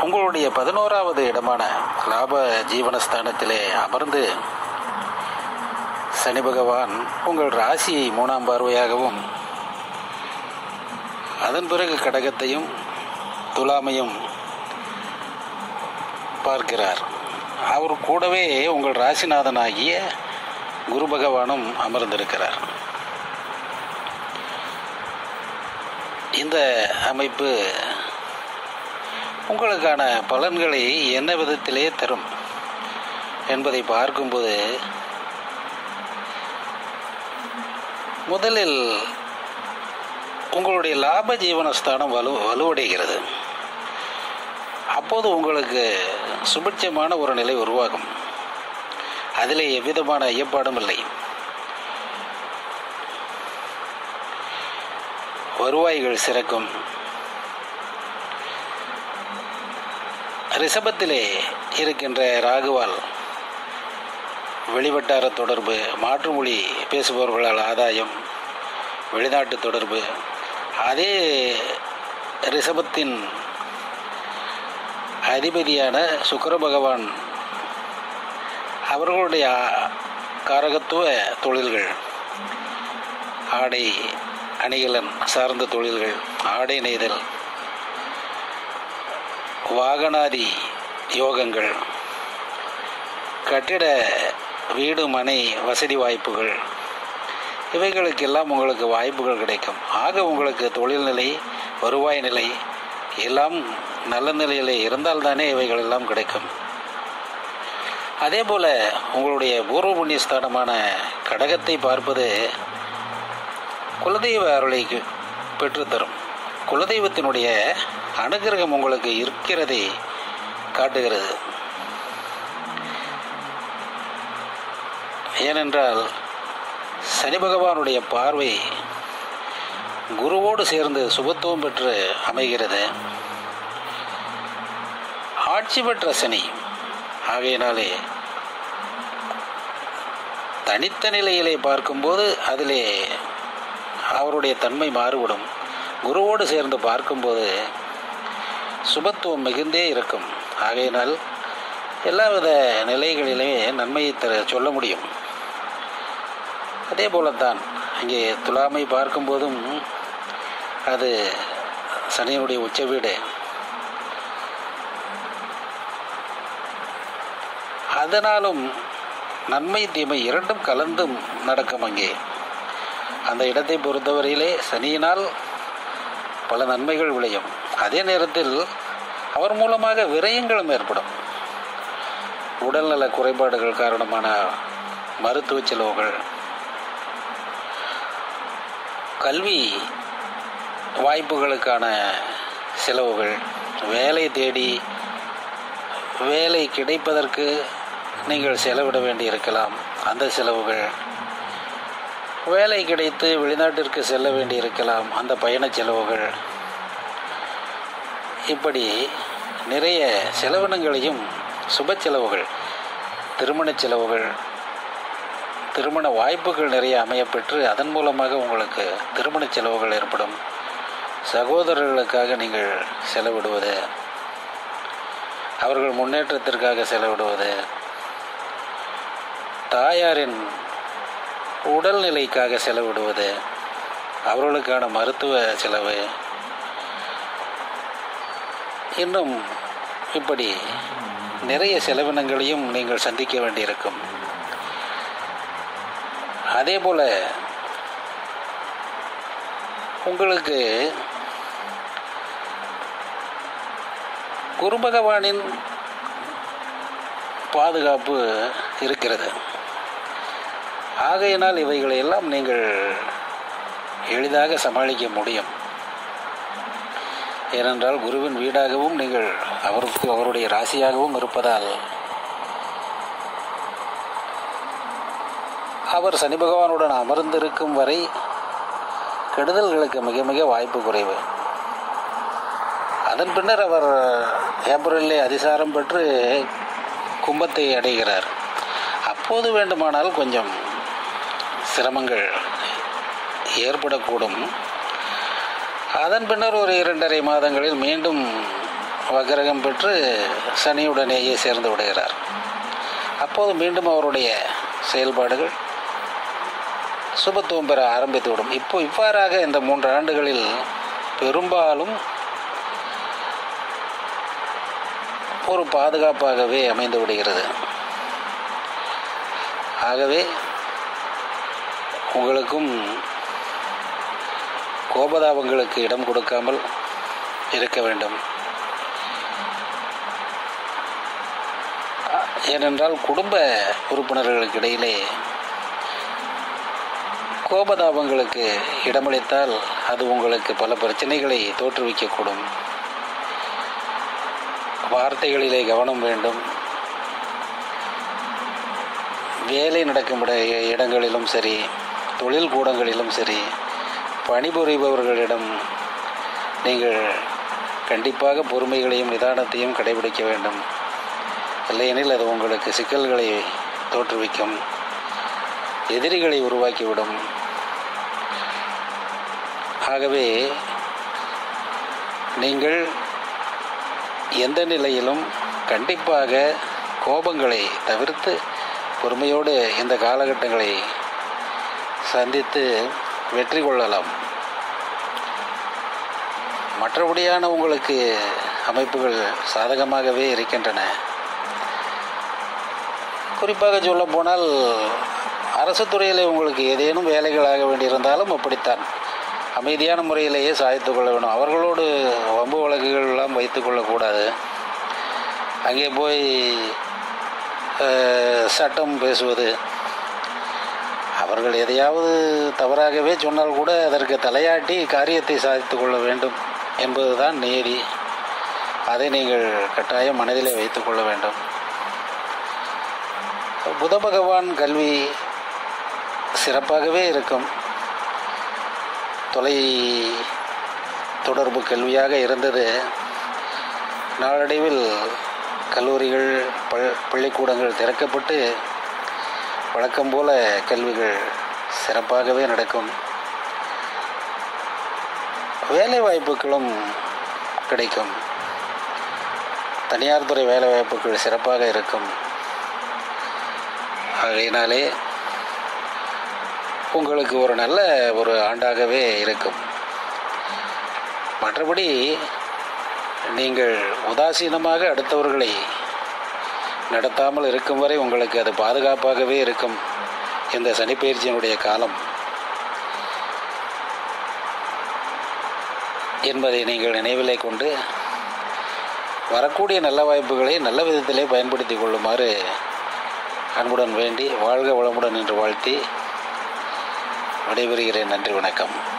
உங்களுடைய பதினோராவது இடமான லாப ஜீவனஸ்தானத்திலே அமர்ந்து சனி பகவான் உங்கள் ராசியை மூணாம் பார்வையாகவும் அதன் பிறகு கடகத்தையும் துலாமையும் பார்க்கிறார் அவர் கூடவே உங்கள் ராசிநாதனாகிய குரு பகவானும் அமர்ந்திருக்கிறார் இந்த அமைப்பு உங்களுக்கான பலன்களை என்ன விதத்திலே தரும் என்பதை பார்க்கும்போது முதலில் உங்களுடைய லாப ஜீவனஸ்தானம் வலு வலுவடைகிறது அப்போது உங்களுக்கு சுபிட்சமான ஒரு நிலை உருவாகும் அதிலே எவ்விதமான ஐயப்பாடும் இல்லை வருவாய்கள் சிறக்கும் ரிஷபத்திலே இருக்கின்ற ராகுவால் வெளிவட்டார தொடர்பு மாற்றுமொழி பேசுபவர்களால் ஆதாயம் வெளிநாட்டு தொடர்பு அதே ரிஷபத்தின் அதிபதியான சுக்கர பகவான் அவர்களுடைய காரகத்துவ தொழில்கள் ஆடை அணிகலன் சார்ந்த தொழில்கள் ஆடை நெய்தல் வாகனாதி யோகங்கள் கட்டிட வீடு மனை வசதி வாய்ப்புகள் இவைகளுக்கெல்லாம் உங்களுக்கு வாய்ப்புகள் கிடைக்கும் ஆக உங்களுக்கு தொழில்நிலை வருவாய் நிலை எல்லாம் நல்ல நிலையில் இருந்தால்தானே இவைகள் எல்லாம் கிடைக்கும் அதே போல் உங்களுடைய பூர்வ புண்ணியஸ்தானமான கடகத்தை பார்ப்பது குலதெய்வ அருளை பெற்றுத்தரும் குலதெய்வத்தினுடைய அனுகிரகம் உங்களுக்கு இருக்கிறதை காட்டுகிறது ஏனென்றால் சனி பகவானுடைய பார்வை குருவோடு சேர்ந்து சுபத்துவம் பெற்று அமைகிறது ஆட்சி பெற்ற சனி ஆகையினாலே தனித்த நிலையிலே பார்க்கும்போது அதிலே அவருடைய தன்மை மாறுபடும் குருவோடு சேர்ந்து பார்க்கும்போது சுபத்துவம் மிகுந்தே இருக்கும் ஆகையினால் எல்லாவித நிலைகளிலே நன்மையை தர சொல்ல முடியும் அதே போலத்தான் இங்கே துலாமை பார்க்கும்போதும் அது சனியினுடைய உச்ச வீடு அதனாலும் நன்மை தீமை இரண்டும் கலந்தும் நடக்கும் அங்கே அந்த இடத்தை பொறுத்தவரையிலே சனியினால் பல நன்மைகள் விளையும் அதே நேரத்தில் அவர் மூலமாக விரயங்களும் ஏற்படும் உடல்நல குறைபாடுகள் காரணமான மருத்துவ செலவுகள் கல்வி வாய்ப்புகளுக்கான செலவுகள் வேலை தேடி வேலை கிடைப்பதற்கு நீங்கள் செலவிட வேண்டியிருக்கலாம் அந்த செலவுகள் வேலை கிடைத்து வெளிநாட்டிற்கு செல்ல வேண்டியிருக்கலாம் அந்த பயணச் செலவுகள் இப்படி நிறைய செலவினங்களையும் சுப செலவுகள் திருமணச் செலவுகள் திருமண வாய்ப்புகள் நிறைய அமையப்பெற்று அதன் மூலமாக உங்களுக்கு திருமண செலவுகள் ஏற்படும் சகோதரர்களுக்காக நீங்கள் செலவிடுவது அவர்கள் முன்னேற்றத்திற்காக செலவிடுவது தாயாரின் உடல்நிலைக்காக செலவிடுவது அவர்களுக்கான மருத்துவ செலவு இன்னும் இப்படி நிறைய செலவினங்களையும் நீங்கள் சந்திக்க வேண்டியிருக்கும் அதே போல உங்களுக்கு குரு பகவானின் பாதுகாப்பு இருக்கிறது ஆகையினால் இவைகளை எல்லாம் நீங்கள் எளிதாக சமாளிக்க முடியும் ஏனென்றால் குருவின் வீடாகவும் நீங்கள் அவருக்கு அவருடைய ராசியாகவும் இருப்பதால் அவர் சனி பகவானுடன் அமர்ந்திருக்கும் வரை கெடுதல்களுக்கு மிக மிக வாய்ப்பு குறைவு அதன் பின்னர் அவர் ஏப்ரலிலே அதிசாரம் பெற்று கும்பத்தை அடைகிறார் அப்போது வேண்டுமானால் கொஞ்சம் சிரமங்கள் ஏற்படக்கூடும் அதன் பின்னர் ஒரு இரண்டரை மாதங்களில் மீண்டும் வக்ரகம் பெற்று சனியுடனேயே சேர்ந்து விடுகிறார் அப்போது மீண்டும் அவருடைய செயல்பாடுகள் சுபத்துவம் பெற ஆரம்பித்துவிடும் இப்போ இவ்வாறாக இந்த மூன்று ஆண்டுகளில் பெரும்பாலும் ஒரு பாதுகாப்பாகவே அமைந்து விடுகிறது ஆகவே உங்களுக்கும் கோபதாபங்களுக்கு இடம் கொடுக்காமல் இருக்க வேண்டும் ஏனென்றால் குடும்ப உறுப்பினர்களுக்கு இடையிலே கோபதாபங்களுக்கு இடமளித்தால் அது உங்களுக்கு பல பிரச்சனைகளை தோற்றுவிக்கக்கூடும் வார்த்தைகளிலே கவனம் வேண்டும் வேலை நடக்கும் இட இடங்களிலும் சரி தொழில் கூடங்களிலும் சரி பணிபுரிபவர்களிடம் நீங்கள் கண்டிப்பாக பொறுமைகளையும் நிதானத்தையும் கடைபிடிக்க வேண்டும் இல்லையெனில் அது உங்களுக்கு சிக்கல்களை தோற்றுவிக்கும் எதிரிகளை உருவாக்கிவிடும் ஆகவே நீங்கள் எந்த நிலையிலும் கண்டிப்பாக கோபங்களை தவிர்த்து பொறுமையோடு இந்த காலகட்டங்களை சந்தித்து வெற்றி கொள்ளலாம் மற்றபடியான உங்களுக்கு அமைப்புகள் சாதகமாகவே இருக்கின்றன குறிப்பாக சொல்ல போனால் அரசு துறையில் உங்களுக்கு ஏதேனும் வேலைகள் ஆக வேண்டியிருந்தாலும் அப்படித்தான் அமைதியான முறையிலேயே சாய்த்து கொள்ள வேண்டும் அவர்களோடு வம்பு வழக்குகள் எல்லாம் வைத்து கொள்ளக்கூடாது அங்கே போய் சட்டம் பேசுவது அவர்கள் எதையாவது தவறாகவே சொன்னால் கூட அதற்கு தலையாட்டி காரியத்தை சாதித்து கொள்ள வேண்டும் என்பதுதான் நீதி அதை நீங்கள் கட்டாயம் மனதிலே வைத்துக் கொள்ள வேண்டும் புத பகவான் கல்வி சிறப்பாகவே இருக்கும் தொலை தொடர்பு கல்வியாக இருந்தது நாளடைவில் கல்லூரிகள் பள் பள்ளிக்கூடங்கள் திறக்கப்பட்டு வழக்கம் போல கல்விகள் சிறப்பாகவே நடக்கும் வேலை வாய்ப்புகளும் கிடைக்கும் தனியார் துறை வேலை வாய்ப்புகள் சிறப்பாக இருக்கும் ஆகையினாலே உங்களுக்கு ஒரு நல்ல ஒரு ஆண்டாகவே இருக்கும் மற்றபடி நீங்கள் உதாசீனமாக அடுத்தவர்களை நடத்தாமல் இருக்கும் வரை உங்களுக்கு அது பாதுகாப்பாகவே இருக்கும் இந்த சனிப்பயிற்சியினுடைய காலம் என்பதை நீங்கள் நினைவிலே கொண்டு வரக்கூடிய நல்ல வாய்ப்புகளை நல்ல விதத்திலே பயன்படுத்தி கொள்ளுமாறு அன்புடன் வேண்டி வாழ்க வளமுடன் என்று வாழ்த்தி விடைபெறுகிறேன் நன்றி வணக்கம்